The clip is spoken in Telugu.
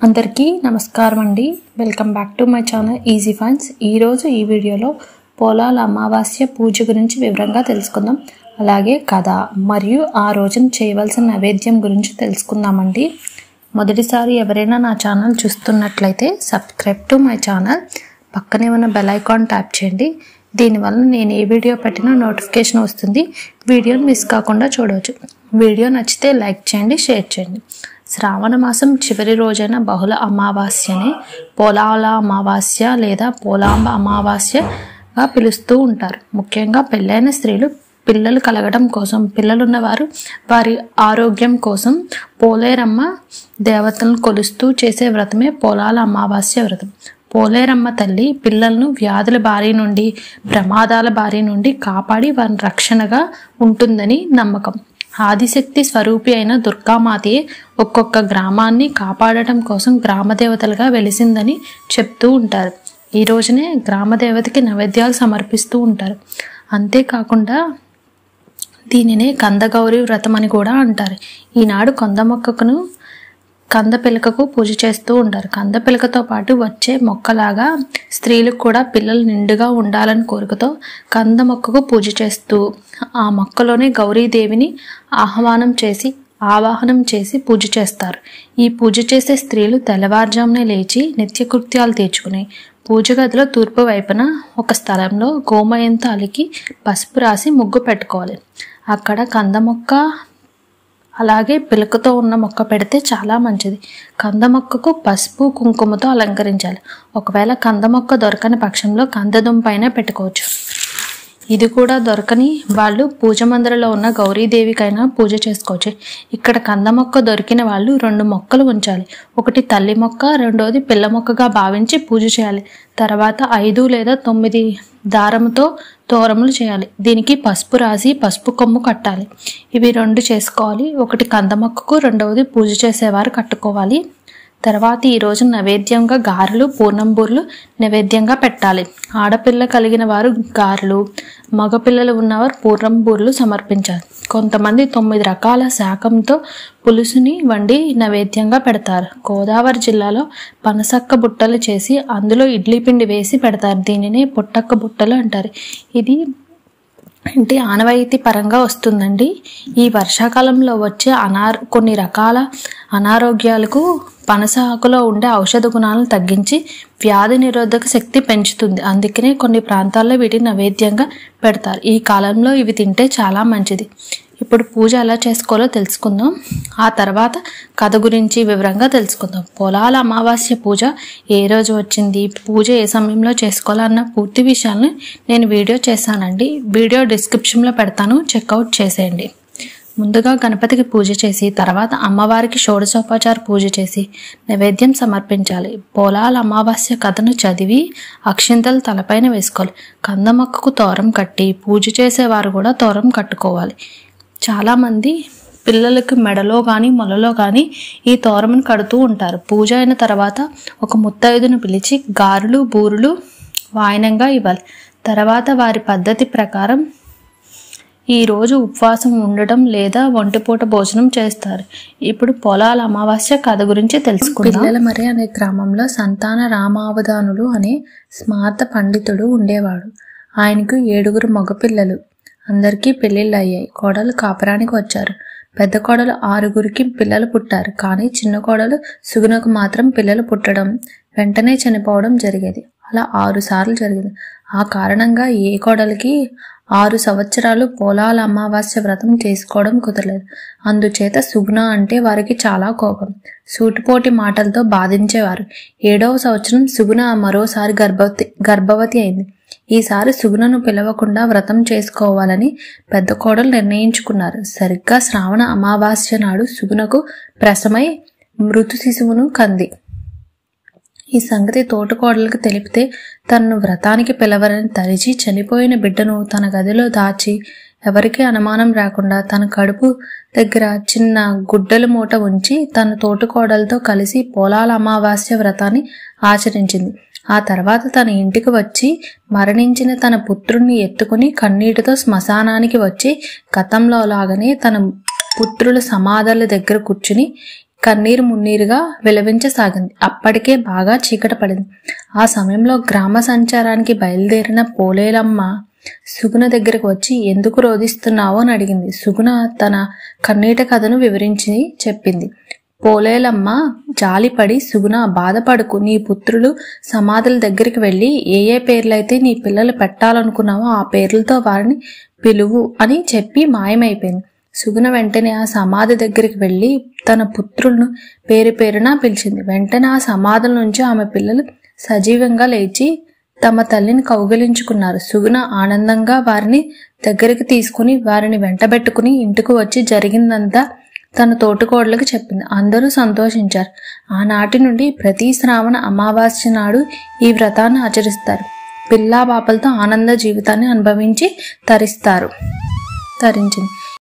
అందరికీ నమస్కారం అండి welcome back to my channel easy finds ఈరోజు ఈ వీడియోలో పొలాల అమావాస్య పూజ గురించి వివరంగా తెలుసుకుందాం అలాగే కథ మరియు ఆ రోజున చేయవలసిన నైవేద్యం గురించి తెలుసుకుందామండి మొదటిసారి ఎవరైనా నా ఛానల్ చూస్తున్నట్లయితే సబ్స్క్రైబ్ టు మై ఛానల్ పక్కనే ఉన్న బెల్ ఐకాన్ ట్యాప్ చేయండి దీనివల్ల నేను ఏ వీడియో పెట్టినా నోటిఫికేషన్ వస్తుంది వీడియోని మిస్ కాకుండా చూడవచ్చు వీడియో నచ్చితే లైక్ చేయండి షేర్ చేయండి శ్రావణ మాసం చివరి రోజైన బహుళ అమావాస్యని పోలాల అమావాస్య లేదా పోలాంబ అమావాస్యగా పిలుస్తూ ఉంటారు ముఖ్యంగా పెళ్ళైన స్త్రీలు పిల్లలు కలగడం కోసం పిల్లలున్నవారు వారి ఆరోగ్యం కోసం పోలేరమ్మ దేవతలను కొలుస్తూ చేసే వ్రతమే పోలాల అమావాస్య వ్రతం పోలేరమ్మ తల్లి పిల్లలను వ్యాధుల బారి నుండి ప్రమాదాల బారి నుండి కాపాడి వారి రక్షణగా ఉంటుందని నమ్మకం ఆదిశక్తి స్వరూపి అయిన దుర్గామాతే ఒక్కొక్క గ్రామాన్ని కాపాడటం కోసం గ్రామదేవతలుగా వెలిసిందని చెప్తూ ఉంటారు ఈ రోజునే గ్రామదేవతకి నైవేద్యాలు సమర్పిస్తూ ఉంటారు అంతేకాకుండా దీనినే కందగౌరి వ్రతం అని కూడా అంటారు ఈనాడు కొంద మొక్కకును కంద పిలకకు పూజ చేస్తూ ఉంటారు కంద పిలకతో పాటు వచ్చే మొక్కలాగా స్త్రీలకు కూడా పిల్లలు నిండుగా ఉండాలని కోరికతో కంద మొక్కకు పూజ చేస్తూ ఆ మొక్కలోనే గౌరీదేవిని ఆహ్వానం చేసి ఆవాహనం చేసి పూజ చేస్తారు ఈ పూజ చేసే స్త్రీలు తెల్లవారుజామునే లేచి నిత్యకృత్యాలు తీర్చుకుని పూజ గదిలో తూర్పు వైపున ఒక స్థలంలో గోమయంతో అలికి పసుపు రాసి ముగ్గు పెట్టుకోవాలి అక్కడ కంద మొక్క అలాగే పిలకతో ఉన్న మొక్క పెడితే చాలా మంచిది కంద మొక్కకు పసుపు కుంకుమతో అలంకరించాలి ఒకవేళ కంద మొక్క దొరకని పక్షంలో కందదుంపైన పెట్టుకోవచ్చు ఇది కూడా దొరకని వాళ్ళు పూజ మందిరంలో ఉన్న గౌరీదేవికైనా పూజ చేసుకోవచ్చు ఇక్కడ కంద మొక్క దొరికిన వాళ్ళు రెండు మొక్కలు ఉంచాలి ఒకటి తల్లి మొక్క రెండోది పిల్ల మొక్కగా భావించి పూజ చేయాలి తర్వాత ఐదు లేదా తొమ్మిది దారంతో తోరములు చేయాలి దీనికి పసుపు రాసి పసుపు కొమ్ము కట్టాలి ఇవి రెండు చేసుకోవాలి ఒకటి కంద మొక్కకు రెండవది పూజ చేసేవారు కట్టుకోవాలి తర్వాత ఈ రోజు నైవేద్యంగా గారెలు పూర్ణంబూర్లు నైవేద్యంగా పెట్టాలి ఆడపిల్ల కలిగిన వారు గారెలు మగపిల్లలు ఉన్నవారు పూర్ణంబూర్లు సమర్పించాలి కొంతమంది తొమ్మిది రకాల శాకంతో పులుసుని వండి నైవేద్యంగా పెడతారు గోదావరి జిల్లాలో పనసక్క బుట్టలు చేసి అందులో ఇడ్లీ పిండి వేసి పెడతారు దీనిని పుట్టక్క బుట్టలు అంటారు ఇది అంటే ఆనవాయితీ పరంగా వస్తుందండి ఈ వర్షాకాలంలో వచ్చే అనార్ కొన్ని రకాల అనారోగ్యాలకు పనస ఆకులో ఉండే ఔషధ గుణాలను తగ్గించి వ్యాధి నిరోధక శక్తి పెంచుతుంది అందుకనే కొన్ని ప్రాంతాల్లో వీటిని నైవేద్యంగా పెడతారు ఈ కాలంలో ఇవి తింటే చాలా మంచిది ఇప్పుడు పూజ ఎలా చేసుకోవాలో తెలుసుకుందాం ఆ తర్వాత కథ గురించి వివరంగా తెలుసుకుందాం పొలాల అమావాస్య పూజ ఏ రోజు వచ్చింది పూజ ఏ సమయంలో చేసుకోవాలన్న పూర్తి విషయాలను నేను వీడియో చేశానండి వీడియో డిస్క్రిప్షన్లో పెడతాను చెక్అవుట్ చేసేయండి ముందుగా గణపతికి పూజ చేసి తర్వాత అమ్మవారికి షోడశోపచార పూజ చేసి నైవేద్యం సమర్పించాలి పొలాల అమావాస్య కథను చదివి అక్షింతలు తలపైన వేసుకోవాలి కంద మొక్కకు తోరం కట్టి పూజ చేసేవారు కూడా తోరం కట్టుకోవాలి చాలామంది పిల్లలకి మెడలో కానీ మొలలో కానీ ఈ తోరమును కడుతూ ఉంటారు పూజ అయిన తర్వాత ఒక ముత్తైదును పిలిచి గారెలు బూరులు వాయనంగా ఇవ్వాలి తర్వాత వారి పద్ధతి ప్రకారం ఈ రోజు ఉపవాసం ఉండడం లేదా ఒంటిపూట భోజనం చేస్తారు ఇప్పుడు పొలాల అమావాస్య కథ గురించి తెలుసుకుందాం పిల్లల మరి అనే గ్రామంలో సంతాన రామావధానులు అనే స్మార్త పండితుడు ఉండేవాడు ఆయనకు ఏడుగురు మగపిల్లలు అందరికీ పెళ్లిళ్ళు అయ్యాయి కోడలు కాపురానికి వచ్చారు పెద్ద కోడలు ఆరుగురికి పిల్లలు పుట్టారు కానీ చిన్న కోడలు సుగుణకు మాత్రం పిల్లలు పుట్టడం వెంటనే చనిపోవడం జరిగేది అలా ఆరు సార్లు జరిగింది ఆ కారణంగా ఏ కోడలికి ఆరు సంవత్సరాలు పొలాల అమావాస్య వ్రతం చేసుకోవడం కుదరలేదు అందుచేత సుగుణ అంటే వారికి చాలా కోపం సూటిపోటి మాటలతో బాధించేవారు ఏడవ సంవత్సరం సుగుణ మరోసారి గర్భవతి గర్భవతి అయింది ఈసారి సుగుణను పిలవకుండా వ్రతం చేసుకోవాలని పెద్ద కోడలు నిర్ణయించుకున్నారు సరిగ్గా శ్రావణ అమావాస్య నాడు సుగుణకు ప్రసమై మృతు శిశువును కంది ఈ సంగతి తోటకోడలకు తెలిపితే తనను వ్రతానికి పిలవరని తలిచి చనిపోయిన బిడ్డను తన గదిలో దాచి ఎవరికీ అనుమానం రాకుండా తన కడుపు దగ్గర చిన్న గుడ్డల మూట ఉంచి తన తోటకోడలతో కలిసి పొలాల అమావాస్య వ్రతాన్ని ఆచరించింది ఆ తర్వాత తన ఇంటికి వచ్చి మరణించిన తన పుత్రుణ్ణి ఎత్తుకుని కన్నీటితో శ్మశానానికి వచ్చి గతంలో లాగానే తన పుత్రుల సమాధుల దగ్గర కూర్చుని కన్నీరు మున్నీరుగా విలవించసాగింది అప్పటికే బాగా చీకట పడింది ఆ సమయంలో గ్రామ సంచారానికి బయలుదేరిన పోలేలమ్మ సుగుణ దగ్గరకు వచ్చి ఎందుకు రోధిస్తున్నావో అని అడిగింది సుగుణ తన కన్నీట కథను వివరించి చెప్పింది పోలేలమ్మ జాలిపడి సుగుణ బాధపడుకు నీ పుత్రులు సమాధుల దగ్గరికి వెళ్ళి ఏ ఏ పేర్లైతే నీ పిల్లలు పెట్టాలనుకున్నావో ఆ పేర్లతో వారిని పిలువు అని చెప్పి మాయమైపోయింది సుగుణ వెంటనే ఆ సమాధి దగ్గరికి వెళ్ళి తన పుత్రులను పేరు పేరున పిలిచింది వెంటనే ఆ సమాధుల నుంచి ఆమె పిల్లలు సజీవంగా లేచి తమ తల్లిని కౌగిలించుకున్నారు సుగుణ ఆనందంగా వారిని దగ్గరికి తీసుకుని వారిని వెంటబెట్టుకుని ఇంటికి వచ్చి జరిగిందంతా తన తోటికోడలకు చెప్పింది అందరూ సంతోషించారు ఆనాటి నుండి ప్రతి శ్రావణ అమావాస్య నాడు ఈ వ్రతాన్ని ఆచరిస్తారు పిల్లా పాపలతో ఆనంద జీవితాన్ని అనుభవించి తరిస్తారు తరించింది